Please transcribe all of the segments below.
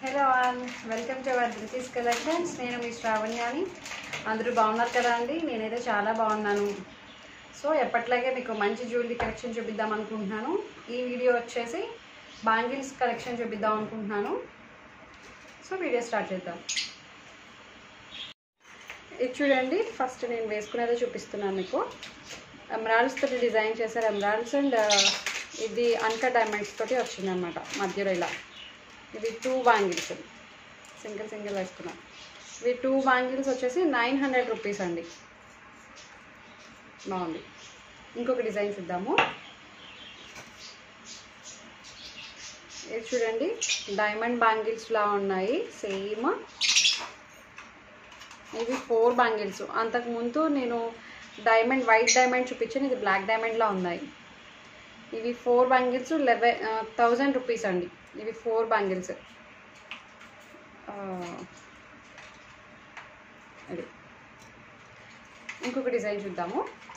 hello all welcome to our this collections నేను మీ శ్రావణ్యాని అందరూ బాగున్నారు కదా అండి నేనైతే చాలా బాగున్నాను సో ఎప్పట్లాగే మీకు మంచి జ్యువెలరీ కలెక్షన్ చూపిద్దాం అనుకుంటున్నాను ఈ వీడియో వచ్చేసి బ్యాంగిల్స్ కలెక్షన్ చూపిద్దాం అనుకుంటున్నాను సో వీడియో స్టార్ట్ చేద్దాం ఇది చూడండి ఫస్ట్ నేను వేసుకునేదే చూపిస్తున్నాను మీకు ఎమరాల్డ్స్ తోటి డిజైన్ చేశారు ఎమరాల్డ్స్ అండ్ ఇది అన్కట్ డైమండ్స్ తోటి వచ్చిందనమాట మధ్యలో ఇలా ఇవి టూ బ్యాంగిల్స్ సింగిల్ సింగిల్ వేసుకున్నాం ఇవి టూ బ్యాంగిల్స్ వచ్చేసి నైన్ హండ్రెడ్ రూపీస్ అండి బాగుంది ఇంకొక డిజైన్ చూద్దాము ఇది చూడండి డైమండ్ బ్యాంగిల్స్ లా ఉన్నాయి సేమ్ ఇవి ఫోర్ బ్యాంగిల్స్ అంతకుముందు నేను డైమండ్ వైట్ డైమండ్ చూపించాను ఇది బ్లాక్ డైమండ్లా ఉన్నాయి ఇవి four bangles eleven thousand rupees అండి ఇవి ఫోర్ బ్యాంగిల్స్ అది ఇంకొక డిజైన్ చూద్దాము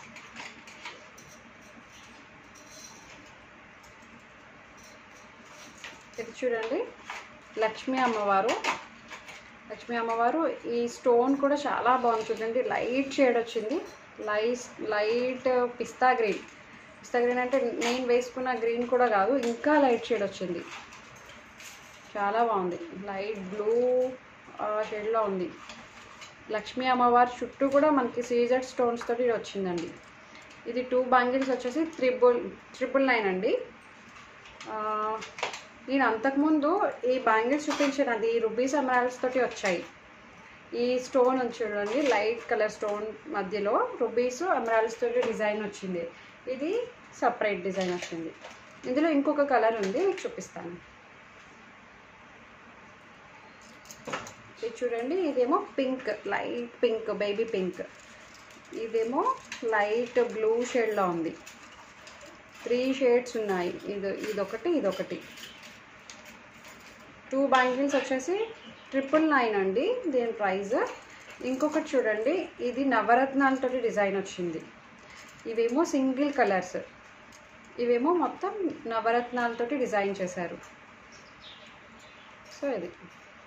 ఇది చూడండి లక్ష్మీ అమ్మవారు లక్ష్మీ అమ్మవారు ఈ స్టోన్ కూడా చాలా బాగుంది చూడండి లైట్ షేడ్ వచ్చింది light light pista green pista green అంటే నేను వేసుకున్న గ్రీన్ కూడా కాదు ఇంకా లైట్ షేడ్ వచ్చింది చాలా బాగుంది లైట్ బ్లూ షేడ్లో ఉంది లక్ష్మీ అమ్మవారి చుట్టూ కూడా మనకి సీజర్ స్టోన్స్ తోటి వచ్చిందండి ఇది టూ బ్యాంగిల్స్ వచ్చేసి త్రిబుల్ ట్రిపుల్ నైన్ అండి ఆ, నేను అంతకుముందు ఈ బ్యాంగిల్స్ చూపించాను అది రుబీస్ ఎమరాల్డ్స్ తోటి వచ్చాయి ఈ స్టోన్ ఉంది చూడండి లైట్ కలర్ స్టోన్ మధ్యలో రుబీస్ ఎమరాల్డ్స్ తోటి డిజైన్ వచ్చింది ఇది సపరేట్ డిజైన్ వచ్చింది ఇందులో ఇంకొక కలర్ ఉంది మీకు చూపిస్తాను ఇది చూడండి ఇదేమో pink light pink baby pink ఇదేమో లైట్ బ్లూ షేడ్లో ఉంది త్రీ షేడ్స్ ఉన్నాయి ఇది ఇదొకటి ఇదొకటి టూ బ్యాంగిల్స్ వచ్చేసి ట్రిపుల్ నైన్ అండి దీని ప్రైస్ ఇంకొకటి చూడండి ఇది నవరత్నాలతో డిజైన్ వచ్చింది ఇవేమో సింగిల్ కలర్స్ ఇవేమో మొత్తం నవరత్నాలతోటి డిజైన్ చేశారు సో ఇది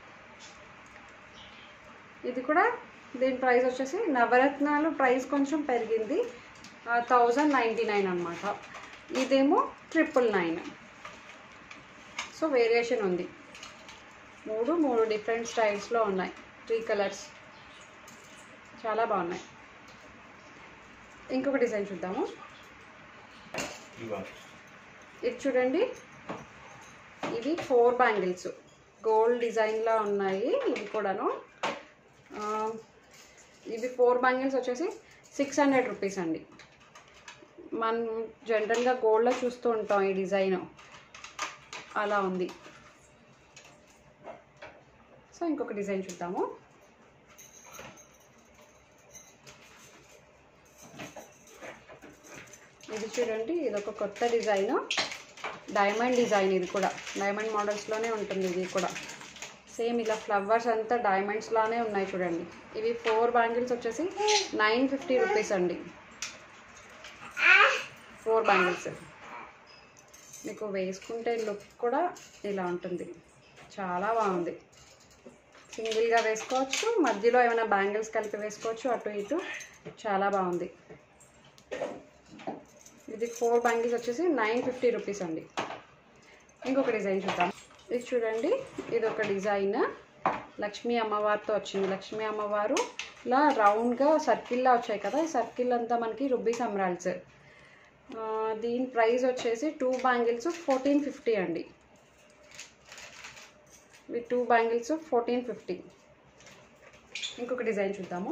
ఇది కూడా దీని ప్రైస్ వచ్చేసి నవరత్నాలు ప్రైస్ కొంచెం పెరిగింది థౌజండ్ నైంటీ నైన్ అనమాట ఇదేమో ట్రిపుల్ నైన్ సో వేరియేషన్ ఉంది మూడు మూడు డిఫరెంట్ స్టైల్స్లో ఉన్నాయి త్రీ కలర్స్ చాలా బాగున్నాయి ఇంకొక డిజైన్ చూద్దాము ఇది చూడండి ఇవి ఫోర్ బ్యాంగిల్స్ గోల్డ్ డిజైన్లో ఉన్నాయి ఇవి కూడాను ఆ, ఇవి ఫోర్ బ్యాంగిల్స్ వచ్చేసి సిక్స్ హండ్రెడ్ రూపీస్ అండి మనం జనరల్గా గోల్డ్లో చూస్తూ ఉంటాం ఈ డిజైన్ అలా ఉంది సో ఇంకొక డిజైన్ చూద్దాము ఇది చూడండి ఇది ఒక కొత్త డిజైన్ డైమండ్ డిజైన్ ఇది కూడా డైమండ్ మోడల్స్లోనే ఉంటుంది ఇది కూడా సేమ్ ఇలా ఫ్లవర్స్ అంతా డైమండ్స్ లానే ఉన్నాయి చూడండి ఇవి ఫోర్ బ్యాంగిల్స్ వచ్చేసి నైన్ ఫిఫ్టీ రూపీస్ అండి ఫోర్ బ్యాంగిల్స్ మీకు వేసుకుంటే లుక్ కూడా ఇలా ఉంటుంది చాలా బాగుంది సింగిల్గా వేసుకోవచ్చు మధ్యలో ఏమైనా బ్యాంగిల్స్ కలిపి వేసుకోవచ్చు అటు ఇటు చాలా బాగుంది ఇది ఫోర్ బ్యాంగిల్స్ వచ్చేసి నైన్ ఫిఫ్టీ రూపీస్ అండి ఇంకొక డిజైన్ చూద్దాం ఇది చూడండి ఇది ఒక డిజైన్ లక్ష్మీ అమ్మవారితో వచ్చింది లక్ష్మీ అమ్మవారు ఇలా రౌండ్గా సర్కిల్లా వచ్చాయి కదా ఈ సర్కిల్ అంతా మనకి రుబ్బీస్ అమరాల్స్ దీని ప్రైస్ వచ్చేసి టూ బ్యాంగిల్స్ ఫోర్టీన్ ఫిఫ్టీ అండి ఇవి టూ బ్యాంగిల్స్ ఫోర్టీన్ ఫిఫ్టీ ఇంకొక డిజైన్ చూద్దాము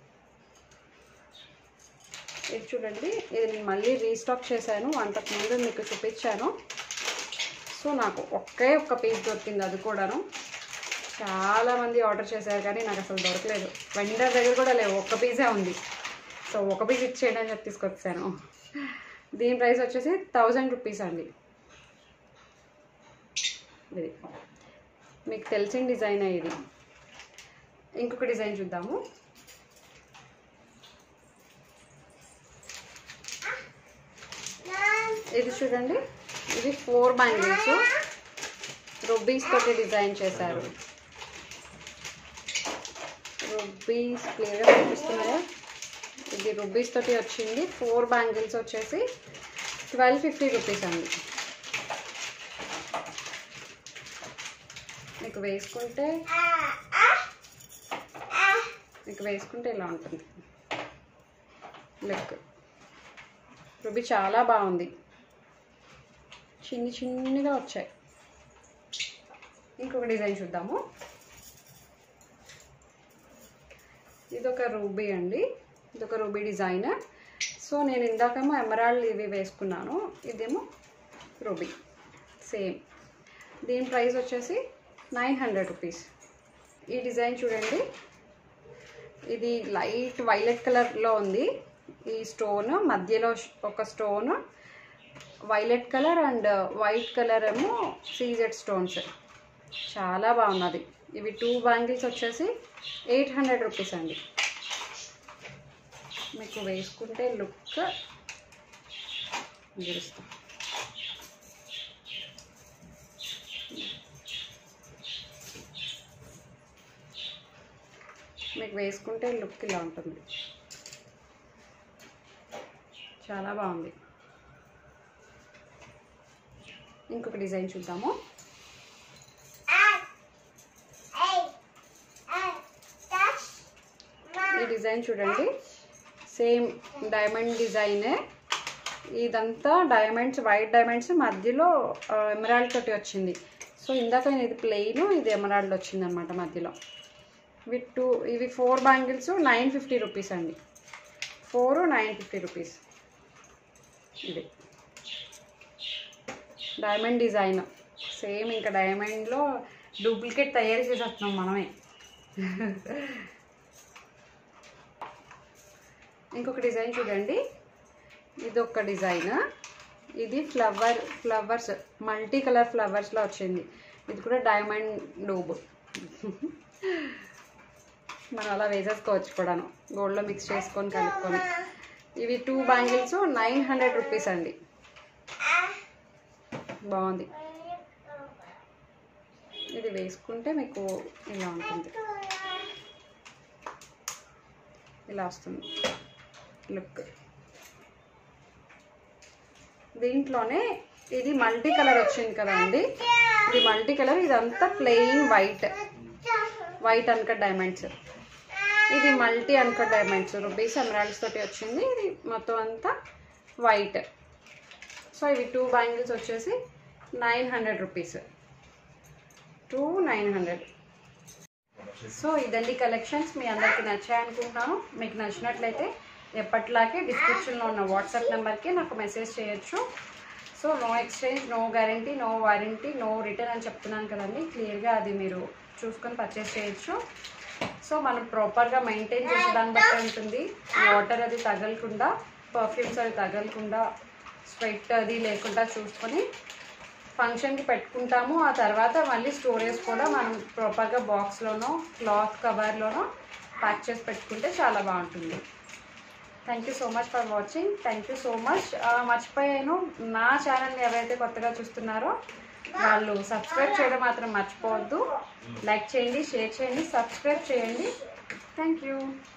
ఇది చూడండి ఇది నేను మళ్ళీ రీస్టాక్ చేశాను అంతకుముందు మీకు చూపించాను సో నాకు ఒకే ఒక్క పీస్ దొరికింది అది కూడాను చాలామంది ఆర్డర్ చేశారు కానీ నాకు అసలు దొరకలేదు వెండర్ దగ్గర కూడా లేవు ఒక్క పీసే ఉంది సో ఒక పీస్ ఇచ్చేయండి అని చెప్పి తీసుకొచ్చాను దీని ప్రైస్ వచ్చేసి థౌజండ్ రూపీస్ అండి ఇది మీకు తెలిసిన డిజైన్ ఇది ఇంకొక డిజైన్ చూద్దాము ఇది చూడండి ఇది ఫోర్ బ్యాంగిల్స్ రుబ్బీస్ తోటి డిజైన్ చేశారు రుబ్బీస్ క్లియర్గా కనిపిస్తున్నాయా ఇది రుబ్బీస్ తోటి వచ్చింది ఫోర్ బ్యాంగిల్స్ వచ్చేసి ట్వెల్వ్ ఫిఫ్టీ రూపీస్ అండి మీకు వేసుకుంటే మీకు వేసుకుంటే ఇలా ఉంటుంది లెక్ రుబీ చాలా బాగుంది చిన్ని చిన్నగా వచ్చాయి ఇంకొక డిజైన్ చూద్దాము ఇది ఒక రూబీ అండి ఇది ఒక రూబీ డిజైన్ సో నేను ఇందాకేమో ఎమరాల్డ్ ఇవి వేసుకున్నాను ఇదేమో రూబీ సేమ్ దీని ప్రైస్ వచ్చేసి నైన్ హండ్రెడ్ రూపీస్ ఈ డిజైన్ చూడండి ఇది లైట్ వైలెట్ కలర్లో ఉంది ఈ స్టోన్ మధ్యలో ఒక stone violet colour and white colour ఏమో సీజెడ్ స్టోన్స్ చాలా బాగున్నది ఇవి టూ బ్యాంగిల్స్ వచ్చేసి ఎయిట్ హండ్రెడ్ రూపీస్ అండి మీకు వేసుకుంటే లుక్ చూపిస్తాం మీకు వేసుకుంటే లుక్ ఇలా ఉంటుంది చాలా బాగుంది ఇంకొక డిజైన్ చూద్దాము ఈ డిజైన్ చూడండి సేమ్ డైమండ్ డిజైనే ఇదంతా డైమండ్స్ వైట్ డైమండ్స్ మధ్యలో ఎమరాల్డ్ తోటి వచ్చింది సో ఇందాక ఇది ప్లెయిన్ ఇది ఎమరాల్డ్ వచ్చింది అనమాట మధ్యలో ఇవి టూ ఇవి four bangles nine fifty rupees అండి ఫోర్ నైన్ ఫిఫ్టీ రూపీస్ ఇది డైమండ్ డిజైన్ సేమ్ ఇంకా డైమండ్లో డూప్లికేట్ తయారు చేసేస్తున్నాం మనమే ఇంకొక డిజైన్ చూడండి ఇది ఒక డిజైన్ ఇది ఫ్లవర్ ఫ్లవర్స్ మల్టీ కలర్ ఫ్లవర్స్లో వచ్చింది ఇది కూడా డైమండ్ డూబ్ మనం అలా వేసేసుకోవచ్చు కూడాను గోల్డ్లో మిక్స్ చేసుకొని కలుపుకొని ఇవి two bangles nine hundred rupees అండి బాగుంది ఇది వేసుకుంటే మీకు ఇలా ఉంటుంది ఇలా వస్తుంది లుక్ దీంట్లోనే ఇది మల్టీ కలర్ వచ్చింది కదండి ఇది మల్టీ కలర్ ఇదంతా plain white white uncut diamonds ఇది multi uncut diamonds rupees emeralds తోటి వచ్చింది ఇది మొత్తం అంతా వైట్ సో ఇవి టూ బ్యాంగిల్స్ వచ్చేసి nine hundred rupees two nine hundred so ఇదండి కలెక్షన్స్ మీ అందరికీ నచ్చాయి అనుకుంటున్నాను మీకు నచ్చినట్లయితే ఎప్పట్లాగే డిస్క్రిప్షన్లో ఉన్న వాట్సాప్ నెంబర్కి నాకు మెసేజ్ చేయొచ్చు so no exchange no guarantee no warranty no return అని చెప్తున్నాను కదండి క్లియర్గా అది మీరు చూసుకొని పర్చేస్ చేయొచ్చు సో మనం ప్రాపర్గా మెయింటైన్ చేసే దాన్ని బట్టి ఉంటుంది వాటర్ అది తగలకుండా పర్ఫ్యూమ్స్ అది తగలకుండా స్వెట్ అది లేకుండా చూసుకొని ఫంక్షన్కి పెట్టుకుంటాము ఆ తర్వాత మళ్ళీ స్టోరేజ్ కూడా మనం ప్రాపర్గా బాక్స్లోనో క్లాత్ కవర్లోనో ప్యాక్ చేసి పెట్టుకుంటే చాలా బాగుంటుంది thank you so much for watching thank you so much మర్చిపోయాను నా ఛానల్ని ఎవరైతే కొత్తగా చూస్తున్నారో వాళ్ళు సబ్స్క్రైబ్ చేయడం మాత్రం మర్చిపోవద్దు లైక్ చేయండి షేర్ చేయండి సబ్స్క్రైబ్ చేయండి థ్యాంక్ యూ